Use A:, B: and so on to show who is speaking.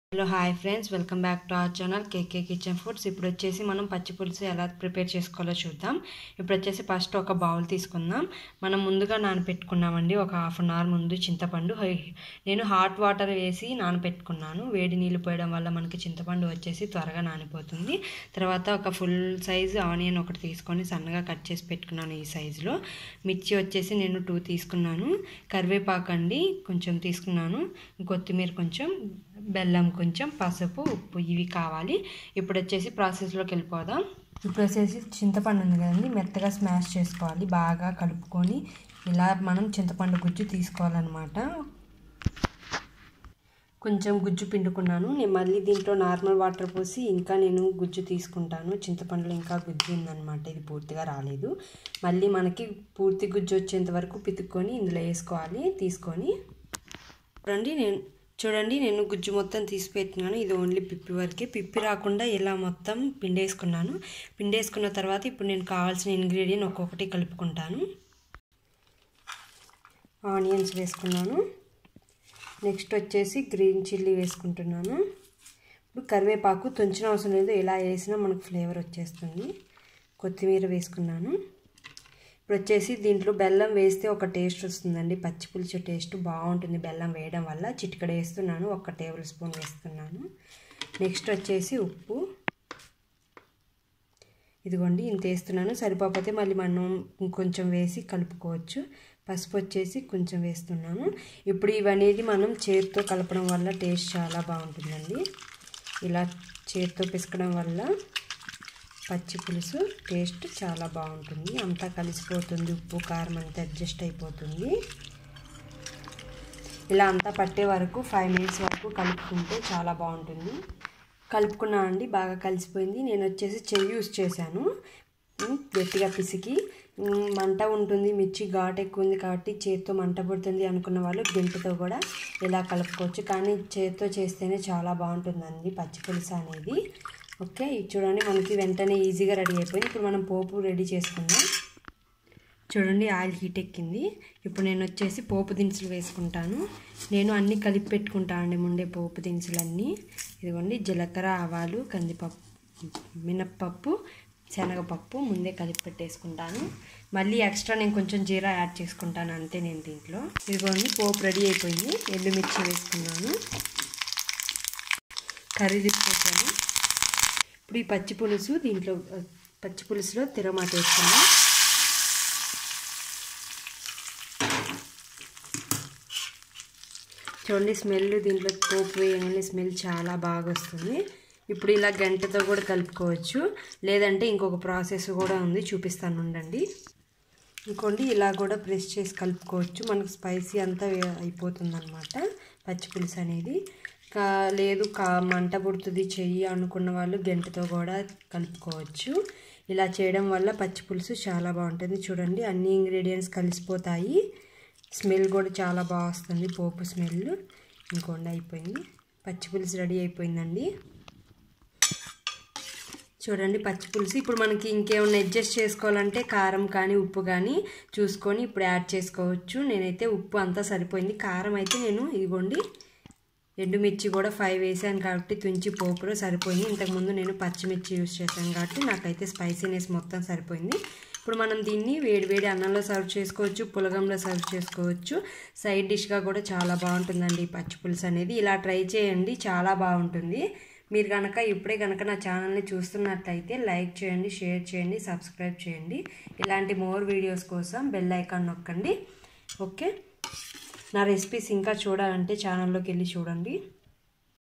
A: hello hi friends welcome back to our channel KK kitchen foods ఇప్పుడు వచ్చేసి మనం పచ్చి పులుసు ఎలా ప్రిపేర్ చేసుకోవాలో చూద్దాం ఇప్పుడు వచ్చేసి ఫస్ట్ ఒక బౌల్ తీసుకుందాం మనం ముందుగా నానపెట్టుకున్నామండి ఒక హాఫ్ అన్ అవర్ ముందు చింతపండు హై- నేను హాట్ వాటర్ వేసి నానపెట్టుకున్నాను వేడి నీళ్ళు పోయడం వల్ల మనకి చింతపండు వచ్చేసి త్వరగా నానిపోతుంది తర్వాత ఒక ఫుల్ సైజు ఆనియన్ ఒకటి తీసుకొని సన్నగా కట్ చేసి పెట్టుకున్నాను ఈ సైజులో మిర్చి వచ్చేసి నేను టూ తీసుకున్నాను కరివేపాకు అండి కొంచెం తీసుకున్నాను కొత్తిమీర కొంచెం బెల్లం కొంచెం పసుపు ఉప్పు ఇవి కావాలి ఇప్పుడు వచ్చేసి ప్రాసెస్లోకి వెళ్ళిపోదాం ఇప్పుడు వచ్చేసి చింతపండు ఉంది కదండి మెత్తగా స్మాష్ చేసుకోవాలి బాగా కలుపుకొని ఇలా మనం చింతపండు గుజ్జు తీసుకోవాలన్నమాట కొంచెం గుజ్జు పిండుకున్నాను నేను మళ్ళీ దీంట్లో నార్మల్ వాటర్ పోసి ఇంకా నేను గుజ్జు తీసుకుంటాను చింతపండులో ఇంకా గుజ్జు ఉందన్నమాట ఇది పూర్తిగా రాలేదు మళ్ళీ మనకి పూర్తి గుజ్జు వచ్చేంత వరకు పితుక్కొని ఇందులో వేసుకోవాలి తీసుకొని చూడండి నేను చూడండి నేను గుజ్జు మొత్తం తీసి పెట్టినాను ఇది ఓన్లీ పిప్పి వరకే పిప్పి రాకుండా ఇలా మొత్తం పిండేసుకున్నాను పిండేసుకున్న తర్వాత ఇప్పుడు నేను కావాల్సిన ఇంగ్రీడియంట్ ఒక్కొక్కటి కలుపుకుంటాను ఆనియన్స్ వేసుకున్నాను నెక్స్ట్ వచ్చేసి గ్రీన్ చిల్లీ వేసుకుంటున్నాను ఇప్పుడు కరివేపాకు తుంచిన అవసరం లేదు ఎలా వేసినా మనకు ఫ్లేవర్ వచ్చేస్తుంది కొత్తిమీర వేసుకున్నాను ఇప్పుడు వచ్చేసి దీంట్లో బెల్లం వేస్తే ఒక టేస్ట్ వస్తుందండి పచ్చి పులుసు టేస్ట్ బాగుంటుంది బెల్లం వేయడం వల్ల చిటికడ వేస్తున్నాను ఒక టేబుల్ స్పూన్ వేస్తున్నాను నెక్స్ట్ వచ్చేసి ఉప్పు ఇదిగోండి ఇంత వేస్తున్నాను సరిపోతే మళ్ళీ మనం ఇంకొంచెం వేసి కలుపుకోవచ్చు పసుపు వచ్చేసి కొంచెం వేస్తున్నాను ఇప్పుడు ఇవనేది మనం చేతితో కలపడం వల్ల టేస్ట్ చాలా బాగుంటుందండి ఇలా చేతితో పిసకడం వల్ల పచ్చి పులుసు టేస్ట్ చాలా బాగుంటుంది అంతా కలిసిపోతుంది ఉప్పు కారం అంతా అడ్జస్ట్ అయిపోతుంది ఇలా అంతా పట్టే వరకు ఫైవ్ మినిట్స్ వరకు కలుపుకుంటే చాలా బాగుంటుంది కలుపుకున్నా అండి బాగా కలిసిపోయింది నేను వచ్చేసి చెయ్యి యూస్ చేశాను గట్టిగా పిసికి మంట ఉంటుంది మిర్చి ఘాట్ ఎక్కువ ఉంది కాబట్టి చేతితో మంట పుడుతుంది అనుకున్న వాళ్ళు గెంటుతో కూడా ఇలా కలుపుకోవచ్చు కానీ చేతితో చేస్తేనే చాలా బాగుంటుందండి పచ్చి పులుసు అనేది ఓకే ఇది చూడండి మనకి వెంటనే ఈజీగా రెడీ అయిపోయింది ఇప్పుడు మనం పోపు రెడీ చేసుకుందాం చూడండి ఆయిల్ హీట్ ఎక్కింది ఇప్పుడు నేను వచ్చేసి పోపు దినుసులు వేసుకుంటాను నేను అన్నీ కలిపి పెట్టుకుంటాను అండి ముందే పోపు దినుసులు అన్నీ ఇదిగోండి జీలకర్ర ఆవాలు కందిపప్పు మినప్పప్పు శనగపప్పు ముందే కలిపి పెట్టేసుకుంటాను మళ్ళీ ఎక్స్ట్రా నేను కొంచెం జీరా యాడ్ చేసుకుంటాను అంతే నేను దీంట్లో ఇదిగోండి పోపు రెడీ అయిపోయింది ఎండుమిర్చి వేసుకున్నాను కర్రీ వేసాను ఇప్పుడు ఈ పచ్చి పులుసు దీంట్లో పచ్చి పులుసులో తిరమాత వేసుకున్నాం చూడండి స్మెల్ దీంట్లో పోపు వేయగానే స్మెల్ చాలా బాగా వస్తుంది ఇప్పుడు ఇలా గంటతో కూడా కలుపుకోవచ్చు లేదంటే ఇంకొక ప్రాసెస్ కూడా ఉంది చూపిస్తాను ఉండండి ఇంకోండి ఇలా కూడా ప్రెస్ చేసి కలుపుకోవచ్చు మనకు స్పైసీ అంతా అయిపోతుంది అనమాట పచ్చి పులుసు అనేది కా లేదు కా మంట పుడుతుంది చెయ్యి అనుకున్న వాళ్ళు గంటతో కూడా కలుపుకోవచ్చు ఇలా చేయడం వల్ల పచ్చి పులుసు చాలా బాగుంటుంది చూడండి అన్ని ఇంగ్రీడియంట్స్ కలిసిపోతాయి స్మెల్ కూడా చాలా బాగా వస్తుంది పోపు స్మెల్ ఇంకోండి అయిపోయింది పచ్చి పులుసు రెడీ అయిపోయిందండి చూడండి పచ్చి పులుసు ఇప్పుడు మనకి ఇంకేమైనా అడ్జస్ట్ చేసుకోవాలంటే కారం కానీ ఉప్పు కానీ చూసుకొని ఇప్పుడు యాడ్ చేసుకోవచ్చు నేనైతే ఉప్పు అంతా సరిపోయింది కారం అయితే నేను ఇదిగోండి ఎండుమిర్చి కూడా ఫైవ్ వేసాను కాబట్టి తుంచి పోపులో సరిపోయింది ఇంతకుముందు నేను పచ్చిమిర్చి యూస్ చేశాను కాబట్టి నాకైతే స్పైసీనెస్ మొత్తం సరిపోయింది ఇప్పుడు మనం దీన్ని వేడివేడి అన్నంలో సర్వ్ చేసుకోవచ్చు పులగంలో సర్వ్ చేసుకోవచ్చు సైడ్ డిష్గా కూడా చాలా బాగుంటుందండి ఈ పచ్చి పులుసు అనేది ఇలా ట్రై చేయండి చాలా బాగుంటుంది మీరు కనుక ఇప్పుడే కనుక నా ఛానల్ని చూస్తున్నట్లయితే లైక్ చేయండి షేర్ చేయండి సబ్స్క్రైబ్ చేయండి ఇలాంటి మోర్ వీడియోస్ కోసం బెల్ ఐకాన్ నొక్కండి ఓకే నా రెసిపీస్ ఇంకా చూడాలంటే ఛానల్లోకి వెళ్ళి చూడండి